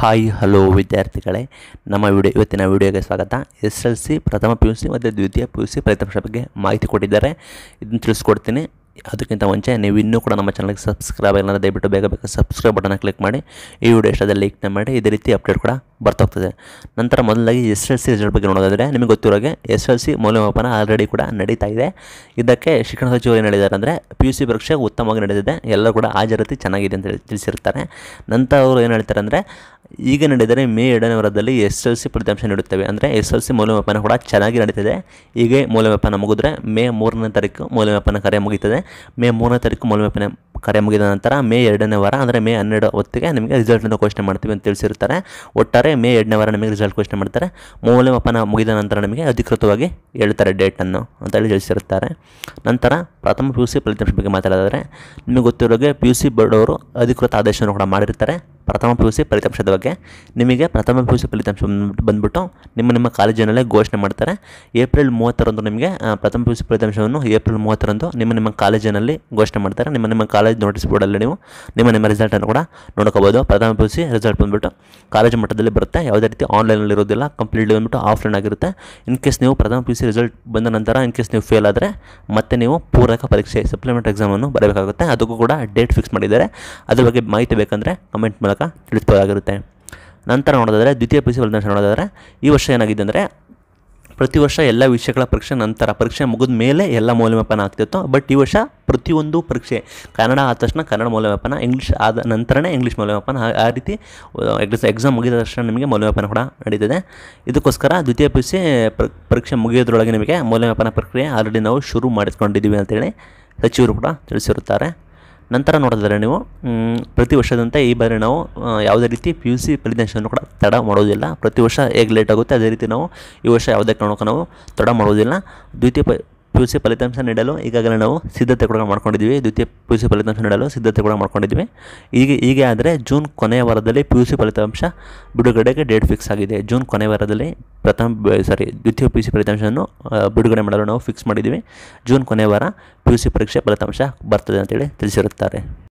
hi hello ವಿದ್ಯಾರ್ಥಿಗಳೇ ನಮ್ಮ video ಇವತ್ತಿನ ವಿಡಿಯೋಗೆ ಸ್ವಾಗತ ಎಸ್ ಎಲ್ ಸಿ ಪ್ರಥಮ ಪಿ ಯು ಸಿ ಮತ್ತು ದ್ವಿತೀಯ ಪಿ ಯು ಸಿ ಫಲಿತಾಂಶ ಬಗ್ಗೆ ಮಾಹಿತಿ ಕೊಟ್ಟಿದ್ದಾರೆ ಇದನ್ನು ತಿಳಿಸ್ಕೊಡ್ತೀನಿ ಅದಕ್ಕಿಂತ ಮುಂಚೆ ನೀವು ಇನ್ನೂ ಕೂಡ ನಮ್ಮ ಚಾನಲ್ಗೆ ಸಬ್ಸ್ಕ್ರೈಬ್ ಆಗಿಲ್ಲ ಅಂದರೆ ದಯವಿಟ್ಟು ಬೇಗ ಬೇಗ ಸಬ್ಸ್ಕ್ರೈಬ್ ಬಟನ್ನ ಕ್ಲಿಕ್ ಮಾಡಿ ಈ ವಿಡಿಯೋ ಇಷ್ಟದ ಲೈಕ್ನ ಮಾಡಿ ಇದೇ ರೀತಿ ಅಪ್ಡೇಟ್ ಕೂಡ ಬರ್ತಾಗ್ತದೆ ನಂತರ ಮೊದಲಾಗಿ ಎಸ್ ಎಲ್ ಸಿ ರಿಸಲ್ಟ್ ಬಗ್ಗೆ ನೋಡೋದಾದರೆ ನಿಮಗೆ ಗೊತ್ತಿರೋಗೆ ಎಸ್ ಎಲ್ ಸಿ ಮೌಲ್ಯಮಾಪನ ಆಲ್ರೆಡಿ ಕೂಡ ನಡೀತಾ ಇದೆ ಇದಕ್ಕೆ ಶಿಕ್ಷಣ ಸಚಿವರು ಏನು ಹೇಳಿದ್ದಾರೆ ಅಂದರೆ ಪಿ ಯು ಸಿ ಪರೀಕ್ಷೆ ಉತ್ತಮವಾಗಿ ನಡೆದಿದೆ ಎಲ್ಲರೂ ಕೂಡ ಹಾಜರಾತಿ ಚೆನ್ನಾಗಿದೆ ಅಂತ ಹೇಳಿ ತಿಳಿಸಿರ್ತಾರೆ ನಂತರ ಅವರು ಏನು ಹೇಳ್ತಾರೆ ಅಂದರೆ ಈಗ ನಡೆದರೆ ಮೇ ಎರಡನೇ ವಾರದಲ್ಲಿ ಎಸ್ ಎಲ್ ಸಿ ಫಲಿತಾಂಶ ನೀಡುತ್ತವೆ ಅಂದರೆ ಎಸ್ ಎಲ್ ಸಿ ಮೌಲ್ಯಮಾಪನ ಕೂಡ ಚೆನ್ನಾಗಿ ನಡೀತಿದೆ ಹೀಗೆ ಮೌಲ್ಯಮಾಪನ ಮುಗಿದ್ರೆ ಮೇ ಮೂರನೇ ತಾರೀಕು ಮೌಲ್ಯಮಾಪನ ಕಾರ್ಯ ಮುಗೀತದೆ ಮೇ ಮೂರನೇ ತಾರೀಕು ಮೌಲ್ಯಮಾಪನ ಕಾರ್ಯ ಮುಗಿದ ನಂತರ ಮೇ ಎರಡನೇ ವಾರ ಅಂದರೆ ಮೇ ಹನ್ನೆರಡು ಹೊತ್ತಿಗೆ ನಿಮಗೆ ರಿಸಲ್ಟನ್ನು ಘೋಷಣೆ ಮಾಡ್ತೀವಿ ಅಂತ ತಿಳಿಸಿರ್ತಾರೆ ಒಟ್ಟಾರೆ ಮೇ ಎರಡನೇ ವಾರ ನಿಮಗೆ ರಿಸಲ್ಟ್ ಘೋಷಣೆ ಮಾಡ್ತಾರೆ ಮೌಲ್ಯಮಾಪನ ಮುಗಿದ ನಂತರ ನಿಮಗೆ ಅಧಿಕೃತವಾಗಿ ಹೇಳ್ತಾರೆ ಡೇಟನ್ನು ಅಂತೇಳಿ ತಿಳಿಸಿರ್ತಾರೆ ನಂತರ ಪ್ರಥಮ ಪಿ ಯು ಸಿ ಫಲಿತಾಂಶ ಬಗ್ಗೆ ಮಾತಾಡೋದಾದರೆ ನಿಮಗೆ ಗೊತ್ತಿರೋಗೆ ಪಿ ಯು ಸಿ ಬೋರ್ಡ್ ಅವರು ಅಧಿಕೃತ ಆದೇಶವನ್ನು ಕೂಡ ಮಾಡಿರ್ತಾರೆ ಪ್ರಥಮ ಪಿ ಯು ಸಿ ಫಲಿತಾಂಶದ ಬಗ್ಗೆ ನಿಮಗೆ ಪ್ರಥಮ ಪಿ ಯು ಸಿ ಫಲಿತಾಂಶ ಬಂದ್ಬಿಟ್ಟು- ಬಂದ್ಬಿಟ್ಟು ನಿಮ್ಮ ನಿಮ್ಮ ಕಾಲೇಜಿನಲ್ಲೇ ಘೋಷಣೆ ಮಾಡ್ತಾರೆ ಏಪ್ರಿಲ್ ಮೂವತ್ತರಂದು ನಿಮಗೆ ಆ, ಪ್ರಥಮ ಪಿ ಯು ಸಿ ಫಲಿತಾಂಶವನ್ನು ಏಪ್ರಿಲ್ ಮೂವತ್ತರಂದು ನಿಮ್ಮ ನಿಮ್ಮ ಕಾಲೇಜಿನಲ್ಲಿ ಘೋಷಣೆ ಮಾಡ್ತಾರೆ ನಿಮ್ಮ ನಿಮ್ಮ ಕಾಲೇಜ್ ನೋಟಿಸ್ ಬೋರ್ಡಲ್ಲಿ ನೀವು ನಿಮ್ಮ ನಿಮ್ಮ ರಿಸಲ್ಟನ್ನು ಕೂಡ ನೋಡ್ಕೋಬೋದು ಪ್ರಥಮ ಪಿ ಯು ಸಿ ರಿಸಲ್ಟ್ ಬಂದ್ಬಿಟ್ಟು ಕಾಲೇಜು ಮಟ್ಟದಲ್ಲಿ ಬರುತ್ತೆ ಯಾವುದೇ ರೀತಿ ಆನ್ಲೈನಲ್ಲಿ ಇರೋದಿಲ್ಲ ಕಂಪ್ಲೀಟ್ಲಿ ಬಂದ್ಬಿಟ್ಟು ಆಫ್ಲೈನ್ ಆಗಿರುತ್ತೆ ಇನ್ ಕೇಸ್ ನೀವು ಪ್ರಥಮ ಪಿ ಯು ಸಿ ರಿಸಲ್ಟ್ ಬಂದ ನಂತರ ಇನ್ ಕೇಸ್ ನೀವು ಫೇಲ್ ಆದರೆ ಮತ್ತೆ ನೀವು ಪೂರಕ ಪರೀಕ್ಷೆ ಸಪ್ಲಿಮೆಂಟ್ ಎಕ್ಸಾಮನ್ನು ಬರಬೇಕಾಗುತ್ತೆ ಅದಕ್ಕೂ ಕೂಡ ಡೇಟ್ ಫಿಕ್ಸ್ ಮಾಡಿದ್ದಾರೆ ಅದ್ರ ಬಗ್ಗೆ ಮಾಹಿತಿ ಬೇಕಂದರೆ ಕಮೆಂಟ್ ಮೂಲಕ ತಿಳಿಸ್ಬೋದಾಗಿರುತ್ತೆ ನಂತರ ನೋಡೋದಾದರೆ ದ್ವಿತೀಯ ಪಿ ಯು ಸಿ ಫಲಿತಾಂಶ ನೋಡೋದಾದರೆ ಈ ವರ್ಷ ಏನಾಗಿದೆ ಅಂದರೆ ಪ್ರತಿ ವರ್ಷ ಎಲ್ಲ ವಿಷಯಗಳ ಪರೀಕ್ಷೆ ನಂತರ ಪರೀಕ್ಷೆ ಮುಗಿದ ಮೇಲೆ ಎಲ್ಲ ಮೌಲ್ಯಮಾಪನ ಆಗ್ತಿತ್ತು ಬಟ್ ಈ ವರ್ಷ ಪ್ರತಿಯೊಂದು ಪರೀಕ್ಷೆ ಕನ್ನಡ ಆದ ತಕ್ಷಣ ಕನ್ನಡ ಮೌಲ್ಯಮಾಪನ ಇಂಗ್ಲೀಷ್ ಆದ ನಂತರನೇ ಇಂಗ್ಲೀಷ್ ಮೌಲ್ಯಮಾಪನ ಆ- ಆ ರೀತಿ ಎಕ್ಸಾಮ್ ಮುಗಿದ ತಕ್ಷಣ ನಿಮಗೆ ಮೌಲ್ಯಮಾಪನ ಕೂಡ ನಡೀತದೆ ಇದಕ್ಕೋಸ್ಕರ ದ್ವಿತೀಯ ಪಿ ಯು ಸಿ ಪರೀಕ್ಷೆ ಮುಗಿಯೋದ್ರೊಳಗೆ ನಿಮಗೆ ಮೌಲ್ಯಮಾಪನ ಪ್ರಕ್ರಿಯೆ ಆಲ್ರೆಡಿ ನಾವು ಶುರು ಮಾಡಿಕೊಂಡಿದ್ದೀವಿ ಅಂತೇಳಿ ಸಚಿವರು ಕೂಡ ತಿಳಿಸಿರುತ್ತಾರೆ ನಂತರ ನೋಡಿದ್ರೆ ನೀವು ಮ್, ಪ್ರತಿ ವರ್ಷದಂತೆ ಈ ಬಾರಿ ನಾವು ಆ, ಯಾವುದೇ ರೀತಿ ಪಿ ಯು ಸಿ ಫಲಿತಾಂಶವನ್ನು ಕೂಡ ತಡ ಮಾಡೋದಿಲ್ಲ ಪ್ರತಿ ವರ್ಷ ಹೇಗೆ ಲೇಟ್ ಆಗುತ್ತೆ ಅದೇ ರೀತಿ ನಾವು ಈ ವರ್ಷ ಯಾವುದೇ ಕಾರಣಕ್ಕೂ ನಾವು ತಡ ಮಾಡೋದಿಲ್ಲ ದ್ವಿತೀಯ ಪ ಪಿ ಯು ಸಿ ಫಲಿತಾಂಶ ನೀಡಲು ಈಗಾಗಲೇ ನಾವು ಸಿದ್ಧತೆ ಕೂಡ ಮಾಡ್ಕೊಂಡಿದ್ದೀವಿ ದ್ವಿತೀಯ ಪಿ ಯು ಸಿ ಫಲಿತಾಂಶ ನೀಡಲು ಸಿದ್ಧತೆ ಕೂಡ ಮಾಡ್ಕೊಂಡಿದ್ದೀವಿ ಹೀಗೆ ಹೀಗೆ ಆದರೆ ಜೂನ್ ಕೊನೆಯ ವಾರದಲ್ಲಿ ಪಿ ಯು ಸಿ ಫಲಿತಾಂಶ ಬಿಡುಗಡೆಗೆ ಡೇಟ್ ಫಿಕ್ಸ್ ಆಗಿದೆ ಜೂನ್ ಕೊನೆಯ ವಾರದಲ್ಲಿ ಪ್ರಥಮ ಸಾರಿ ದ್ವಿತೀಯ ಪಿ ಯು ಸಿ ಫಲಿತಾಂಶವನ್ನು ಆ, ಬಿಡುಗಡೆ ಮಾಡಲು ನಾವು ಫಿಕ್ಸ್ ಮಾಡಿದ್ದೀವಿ ಜೂನ್ ಕೊನೆಯ ವಾರ ಪಿ ಯು ಸಿ ಪರೀಕ್ಷೆ ಫಲಿತಾಂಶ ಬರ್ತದೆ ಅಂತೇಳಿ ತಿಳಿಸಿರುತ್ತಾರೆ